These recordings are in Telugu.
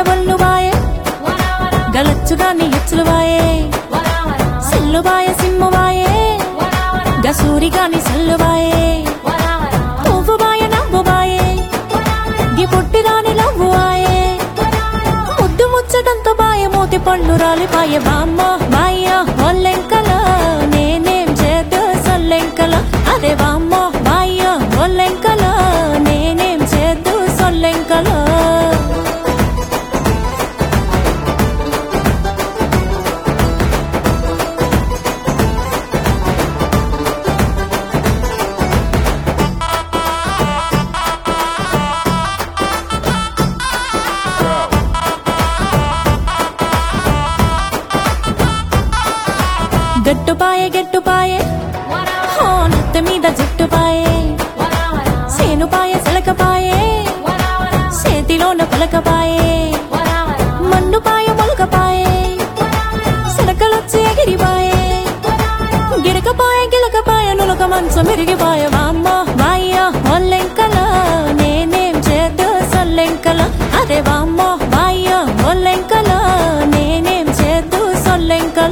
ఒల్లుబాయే గలచ్చుగాని ఎచ్చులువాయే సెల్లుబాయ సిమ్మువాయే గసూరిగాని సల్లువాయే పువ్వుబాయ నవ్వుబాయే గి పొట్టిదాని లవ్వువాయే ముద్దు ముచ్చటంతో బాయ మూతి పళ్ళు రాలిపాయ బామ్మ బాయ్య ఒల్లెంకల నేనేం చేద్దు సొల్లెంకల అదే బామ్మ బాయ్య ఒల్లెంకల నేనేం చేద్దు సొల్లెంకల గట్టుపాయే గట్టుపాయే హో నెత్తి మీద జుట్టుపాయే సేనుపాయే సిలకపాయే చేతిలోన పలకపాయే మన్నుపాయ మొలకపాయే సిలకలొచ్చి ఎగిరిపాయే గిరకపాయ గిలకపాయ నులక మంచం మెరిగిపాయ వామ్మ బాయ్య ఒల్లెంకల నేనేం చేద్దు సొల్లెంకల అదే వామ్మ బాయ్య ఒల్లెంకల నేనేం చేద్దు సొల్లెంకల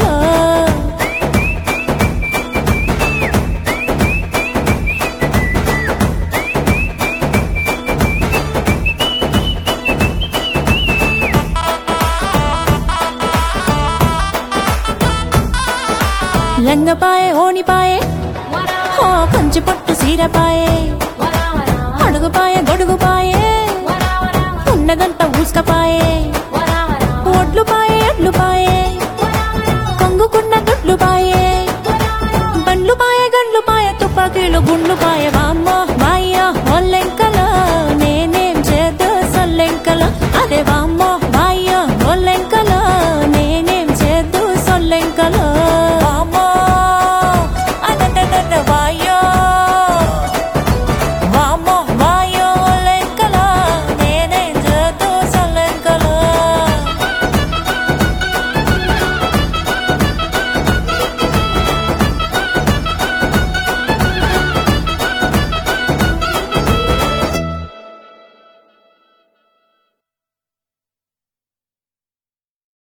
లంగపాయే ఓనిపాయే హో కంచి పట్టు సీరపాయే అడుగుపాయే గొడుగుపాయే ఉన్నదంతా ఊసుకపాయే